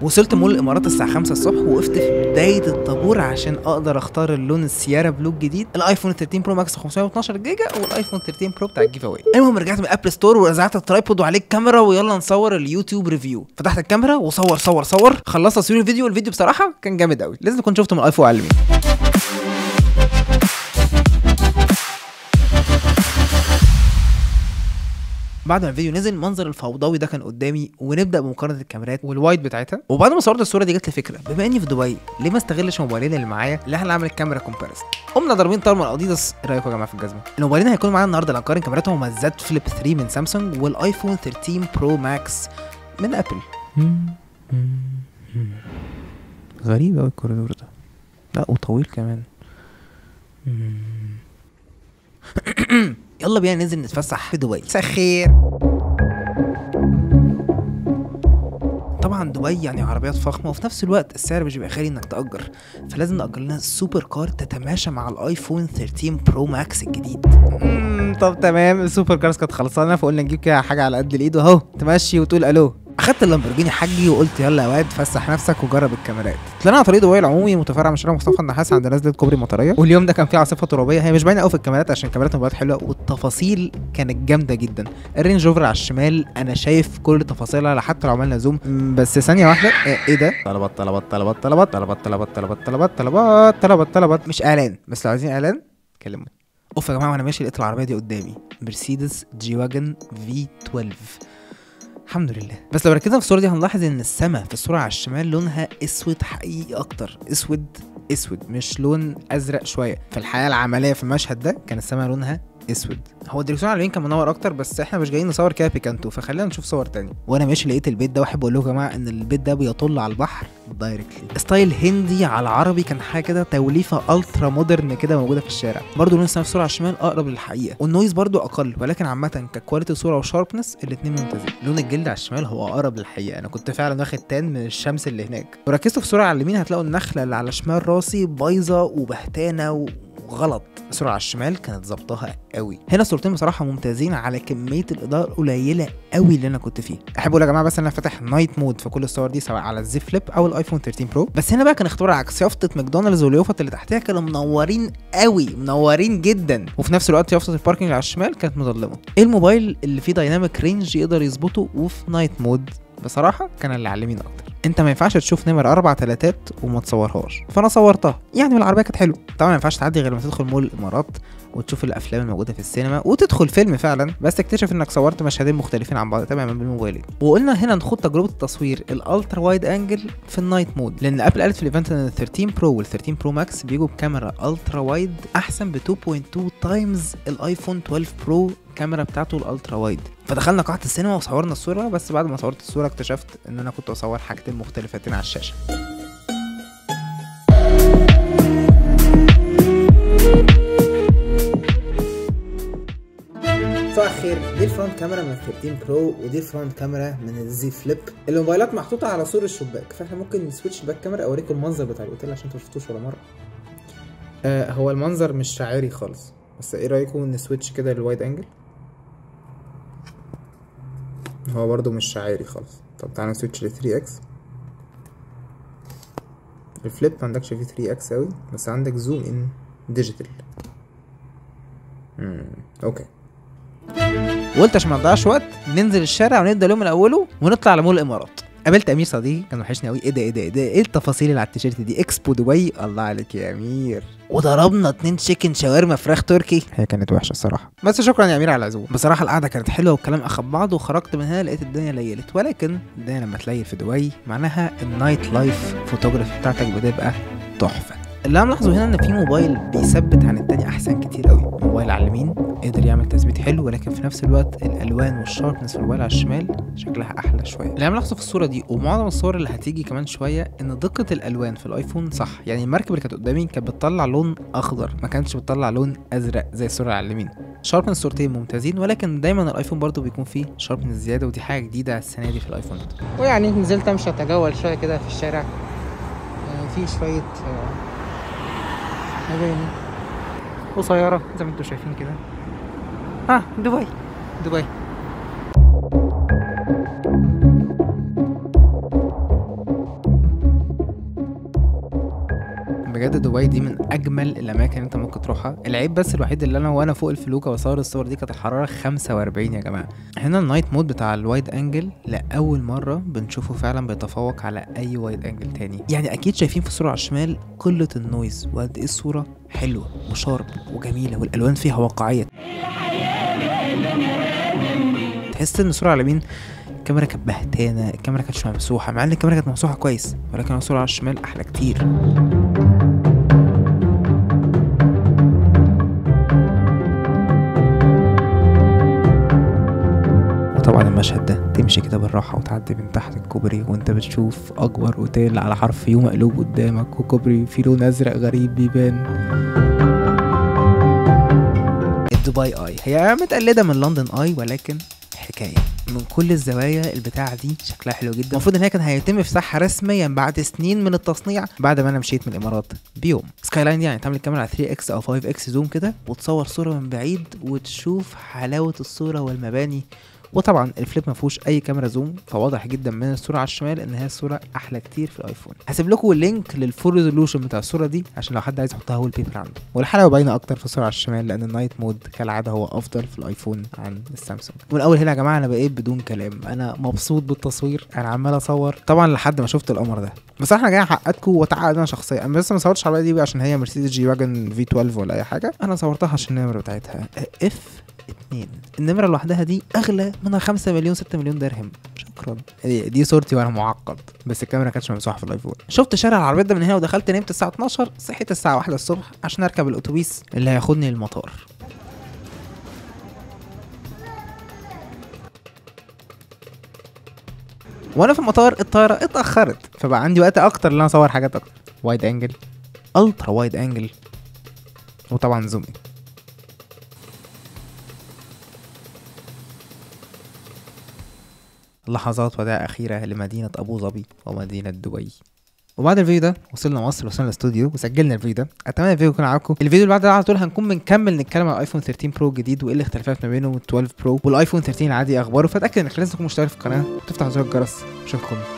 وصلت مول الامارات الساعه 5 الصبح وقفت في بدايه الطابور عشان اقدر اختار اللون السيارة بلو الجديد الايفون 13 برو ماكس 512 جيجا والايفون 13 برو بتاع الجيف اواي المهم رجعت من ابل ستور ورزعت الترايبود وعليه الكاميرا ويلا نصور اليوتيوب ريفيو فتحت الكاميرا وصور صور صور خلصت تصوير الفيديو الفيديو بصراحه كان جامد قوي لازم تكون شفته من الايفون على اليمين بعد ما الفيديو نزل المنظر الفوضوي ده كان قدامي ونبدا بمقارنه الكاميرات والوايد بتاعتها وبعد ما صورت الصوره دي جت لي فكره بما اني في دبي ليه ما استغلش الموبايلين اللي معايا اللي احنا نعمل كاميرا كومباريسون قمنا ضاربين طرمه اديداس ايه رايكم يا جماعه في الجزمه الموبايلين هيكونوا معانا النهارده اللي هنقارن كاميراتهم هما الزد فليب 3 من سامسونج والايفون 13 برو ماكس من ابل غريب قوي الكوريدور ده لا وطويل كمان يلا بينا ننزل نتفسح في دبي سخير طبعا دبي يعني عربيات فخمه وفي نفس الوقت السعر مش بيبقى غالي انك تأجر فلازم نأجر لنا سوبر كار تتماشى مع الايفون 13 برو ماكس الجديد امم طب تمام السوبر كارز كانت خلصانه فقلنا نجيب كده حاجه على قد الايد واهو تمشي وتقول الو اخدت اللامبورجيني حجي وقلت يلا يا واد فسح نفسك وجرب الكاميرات طلعنا على طريق دبي العمومي متفرع من شارع مصطفى النحاس عند نزله كوبري مطريه واليوم ده كان فيه عاصفه ترابيه هي مش باينه قوي في الكاميرات عشان كاميرات الموبايلات حلوه والتفاصيل كانت جامده جدا الرينج اوفر على الشمال انا شايف كل تفاصيلها حتى لو عملنا زوم م، بس ثانيه واحده ايه إيه ده طلبات طلبات طلبات طلبات طلبات طلبات طلبات طلبات طلبات طلبات طلبات مش اعلان بس لو عايزين اعلان كلموني اوف يا جماعه وانا ماشي لقيت العربيه دي قدامي مرسيدس جي واجن في 12 الحمد لله بس لو ركزنا في الصوره دي هنلاحظ ان السماء في الصوره على الشمال لونها اسود حقيقي اكتر اسود اسود مش لون ازرق شويه في الحياه العمليه في المشهد ده كان السماء لونها اسود هو الدريكسيون على اليمين كان منور اكتر بس احنا مش جايين نصور كده بيكانتو فخلينا نشوف صور تاني وانا ماشي لقيت البيت ده واحب اقول لكم يا جماعه ان البيت ده بيطل على البحر دايركتلي ستايل هندي على عربي كان حاجه كده توليفه الترا مودرن كده موجوده في الشارع برضه لون السما في الصوره على الشمال اقرب للحقيقه والنويز برضه اقل ولكن عامه ككواليتي صوره وشاربنس الاثنين ممتازين لون الجلد على الشمال هو اقرب للحقيقه انا كنت فعلا واخد تان من الشمس اللي هناك وركزتوا في الصوره على اليمين هتلاقوا النخله اللي على شمال راسي بايظه وبهتانه و... وغلط الصورة على الشمال كانت ظبطها قوي هنا الصورتين بصراحة ممتازين على كمية الإضاءة القليلة قوي اللي أنا كنت فيه أحب أقول يا جماعة بس أنا فاتح نايت مود في كل الصور دي سواء على الزي فليب أو الآيفون 13 برو بس هنا بقى كان اختبار عكس يافطة ماكدونالدز واليافط اللي تحتها كانوا منورين قوي منورين جدا وفي نفس الوقت يافطة الباركنج على الشمال كانت مظلمة إيه الموبايل اللي فيه دايناميك رينج يقدر يظبطه وفي نايت مود بصراحة كان اللي على اليمين أكتر انت ما ينفعش تشوف نمر اربع تلاتات وما تصورهاش فانا صورتها يعني والعربيه كانت حلوه طبعا ما ينفعش تعدي غير لما تدخل مول الامارات وتشوف الافلام الموجوده في السينما وتدخل فيلم فعلا بس تكتشف انك صورت مشهدين مختلفين عن بعض تماما بالموبايلين وقلنا هنا نخوض تجربه التصوير الالترا وايد انجل في النايت مود لان ابل قالت في الايفنت ان ال 13 برو وال 13 برو ماكس بيجوا بكاميرا الترا وايد احسن ب 2.2 تايمز الايفون 12 برو الكاميرا بتاعته الالترا وايد فدخلنا قاعه السينما وصورنا الصوره بس بعد ما صورت الصوره اكتشفت ان انا كنت بصور حاجتين مختلفتين على الشاشه مساء الخير دي الفرونت كاميرا من 13 برو ودي الفرونت كاميرا من الزي فليب الموبايلات محطوطه على سور الشباك فاحنا ممكن نسويتش باك كاميرا اوريكم المنظر بتاع الاوتيل عشان انتوا شفتوش ولا مره آه هو المنظر مش شاعري خالص بس ايه رايكم نسويتش كده للوايد انجل هو برضو مش شاعري خالص طب تعالى نسويتش ل 3 اكس الفليب ما عندكش فيه 3 اكس اوي بس عندك زوم ان ديجيتال امم اوكي وقلت عشان ما نضيعش وقت ننزل الشارع ونبدا اليوم من اوله ونطلع على مول الامارات قابلت امير صديقي كان وحشني قوي ايه ده ايه ده ايه ده ايه التفاصيل اللي على التيشيرت دي اكسبو دبي الله عليك يا امير وضربنا اتنين تشيكن شاورما فراخ تركي هي كانت وحشه الصراحه بس شكرا يا امير على العزومه بصراحه القعده كانت حلوه والكلام اخد بعض وخرجت من هنا لقيت الدنيا ليلت ولكن الدنيا لما تليل في دبي معناها النايت لايف فوتوغرافي بتاعتك بتبقى تحفه اللي انا ملاحظه هنا ان في موبايل بيثبت عن التاني احسن كتير قوي الموبايل على اليمين قدر يعمل تثبيت حلو ولكن في نفس الوقت الالوان والشاربنس في الموبايل على الشمال شكلها احلى شويه اللي انا ملاحظه في الصوره دي ومعظم الصور اللي هتيجي كمان شويه ان دقه الالوان في الايفون صح يعني المركب اللي كانت قدامي كانت بتطلع لون اخضر ما كانتش بتطلع لون ازرق زي الصوره على اليمين شاربنس الصورتين ممتازين ولكن دايما الايفون برضو بيكون فيه شاربنس زياده ودي حاجه جديده السنه دي في الايفون ويعني نزلت امشي اتجول شويه كده في الشارع آه، في شويه آه، مباني قصيرة زي ما انتم شايفين كده ها دبي دبي بجد دبي دي من اجمل الاماكن اللي انت ممكن تروحها العيب بس الوحيد اللي انا وانا فوق الفلوكه بصور الصور دي كانت الحراره 45 يا جماعه هنا النايت مود بتاع الوايد انجل لاول مره بنشوفه فعلا بيتفوق على اي وايد انجل تاني يعني اكيد شايفين في الصوره على الشمال قله النويز وقد ايه الصوره حلوه وشارب وجميله والالوان فيها واقعيه تحس ان الصوره على اليمين الكاميرا كانت بهتانه الكاميرا كانتش ممسوحه مع ان الكاميرا كانت ممسوحه كويس ولكن الصوره على الشمال احلى كتير وطبعا المشهد ده تمشي كده بالراحة وتعدي من تحت الكوبري وانت بتشوف أكبر اوتيل على حرف يو مقلوب قدامك وكوبري فيه لون أزرق غريب بيبان دبي اي هي متقلدة من لندن اي ولكن حكاية من كل الزوايا البتاعة دي شكلها حلو جدا المفروض ان هي كان هيتم افتتاحها رسميا بعد سنين من التصنيع بعد ما انا مشيت من الامارات بيوم سكاي لاين دي يعني تعمل الكاميرا على 3 اكس او 5 اكس زوم كده وتصور صورة من بعيد وتشوف حلاوة الصورة والمباني وطبعا الفليب ما فيهوش اي كاميرا زوم فواضح جدا من الصوره على الشمال ان هي الصوره احلى كتير في الايفون هسيب لكم اللينك للفول ريزولوشن بتاع الصوره دي عشان لو حد عايز يحطها وول بيبر عنده والحلاوه باينه اكتر في الصوره على الشمال لان النايت مود كالعاده هو افضل في الايفون عن السامسونج من اول هنا يا جماعه انا بقيت بدون كلام انا مبسوط بالتصوير انا عمال اصور طبعا لحد ما شفت القمر ده بس احنا جايين حققتكم وتعقد انا شخصيا انا لسه ما صورتش العربيه دي عشان هي مرسيدس جي واجن في 12 ولا اي حاجه انا صورتها عشان النمره بتاعتها اف اتنين النمرة لوحدها دي أغلى منها خمسة مليون ستة مليون درهم شكرا دي, دي صورتي وأنا معقد بس الكاميرا كانتش ممسوحة في الأيفون شفت شارع العربيات ده من هنا ودخلت نمت الساعة 12 صحيت الساعة واحدة الصبح عشان أركب الأتوبيس اللي هياخدني للمطار وانا في المطار الطياره اتاخرت فبقى عندي وقت اكتر ان انا اصور حاجات اكتر وايد انجل الترا وايد انجل وطبعا زومي لحظات وداع أخيرة لمدينة أبو ظبي ومدينة دبي وبعد الفيديو ده وصلنا مصر وصلنا الاستوديو وسجلنا الفيديو ده اتمنى الفيديو يكون عجبكم الفيديو اللي بعد ده على طول هنكون بنكمل نتكلم عن الايفون 13 برو الجديد وايه الاختلافات ما بينه وال 12 برو والايفون 13 العادي اخباره فاتاكد انك لازم تكون مشترك في القناه وتفتح زر الجرس اشوفكم